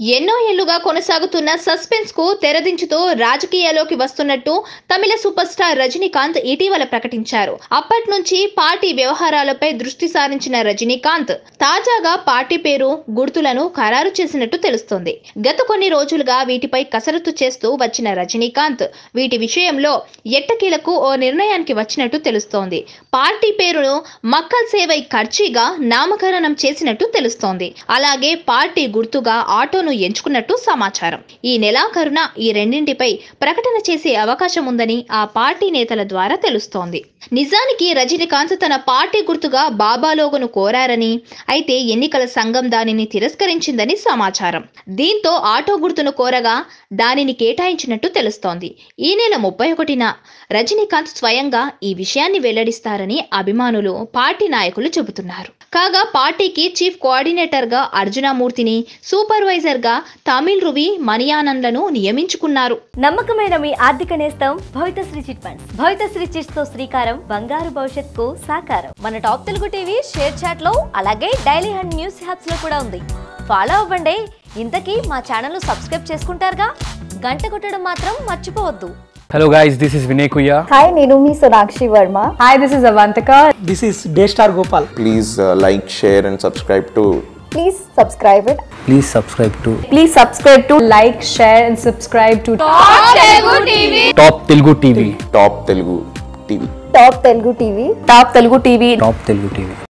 ఎన్నో ఏళ్లుగా కొనసాగుతున్న సస్పెన్స్ కు తెరదించుతూ రాజకీయాల్లోకి వస్తున్నట్టు తమిళ సూపర్ స్టార్ రజనీకాంత్ ఇటీవల ప్రకటించారు అప్పటి నుంచి పార్టీ వ్యవహారాలపై దృష్టి సారించిన రజనీకాంత్ తాజాగా పార్టీ పేరు గుర్తులను ఖరారు చేసినట్టు తెలుస్తోంది గత కొన్ని రోజులుగా వీటిపై కసరత్తు చేస్తూ వచ్చిన రజనీకాంత్ వీటి విషయంలో ఎట్టకీలకు ఓ నిర్ణయానికి వచ్చినట్టు తెలుస్తోంది పార్టీ పేరును మక్కల్ సేవై ఖర్చీగా నామకరణం చేసినట్టు తెలుస్తోంది అలాగే పార్టీ గుర్తుగా ఆటోను ఎంచుకున్నట్టు సమాచారం ఈ నెలాఖరున ఈ రెండింటిపై ప్రకటన చేసే అవకాశం ఉందని ఆ పార్టీ నేతల ద్వారా తెలుస్తోంది నిజానికి రజనీకాంత్ తన పార్టీ గుర్తుగా బాబా లోగోను కోరారని అయితే ఎన్నికల సంఘం దానిని తిరస్కరించిందని సమాచారం దీంతో ఆటో గుర్తును కోరగా దానిని కేటాయించినట్టు తెలుస్తోంది ఈ నెల ముప్పై ఒకటిన రజనీకాంత్ స్వయంగా ఈ విషయాన్ని వెల్లడిస్తారని అభిమానులు పార్టీ నాయకులు చెబుతున్నారు కాగా పార్టీకి చీఫ్ కోఆర్డినేటర్ గా అర్జునమూర్తిని సూపర్వైజర్ గా తమిళ్ రువి మణియానందను నియమించుకున్నారు నమ్మకమైన మీ ఆర్థిక నేస్తం Bhavithasri chit funds Bhavithasri chits తో శ్రీకారం బంగారు భవిష్యత్తుకు సాకారం మన top Telugu TV share chat లో అలాగే డైలీ హండ్ న్యూస్ హ్యాప్స్ లో కూడా ఉంది ఫాలో అవ్వండి ఇంతకీ మా ఛానల్ సబ్స్క్రైబ్ చేసుకుంటారుగా గంట కొట్టడం మాత్రం మర్చిపోవద్దు Hello guys, this is Vinay Kuya. Hi, నేను మీ Sonakshi Varma Hi, this is Avantika. This is Daystar Gopal. please uh, like, share, and subscribe to please subscribe it Please subscribe to Please subscribe to like, share, and subscribe to Top Telugu TV. Top Telugu TV. Top Telugu TV Top Telugu TV. Top Telugu TV.